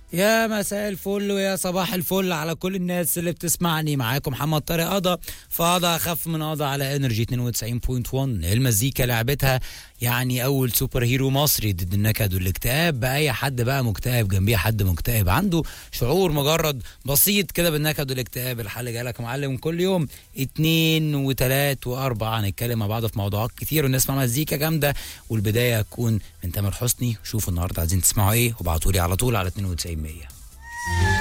يا مساء الفل ويا صباح الفل على كل الناس اللي بتسمعني معاكم محمد طارق قضا فقضا اخف من قضا على انرجي 92.1 المزيكا لعبتها يعني اول سوبر هيرو مصري ضد النكد والاكتئاب باي حد بقى مكتئب جنبيه حد مكتئب عنده شعور مجرد بسيط كده بالنكد والاكتئاب الحل جالك يا معلم كل يوم اتنين وتلات واربعة هنتكلم مع بعض في موضوعات كتير ونسمع مزيكا جامده والبدايه هتكون من تامر حسني شوفوا النهارده عايزين تسمعوا ايه وابعتوا لي على طول على 92 100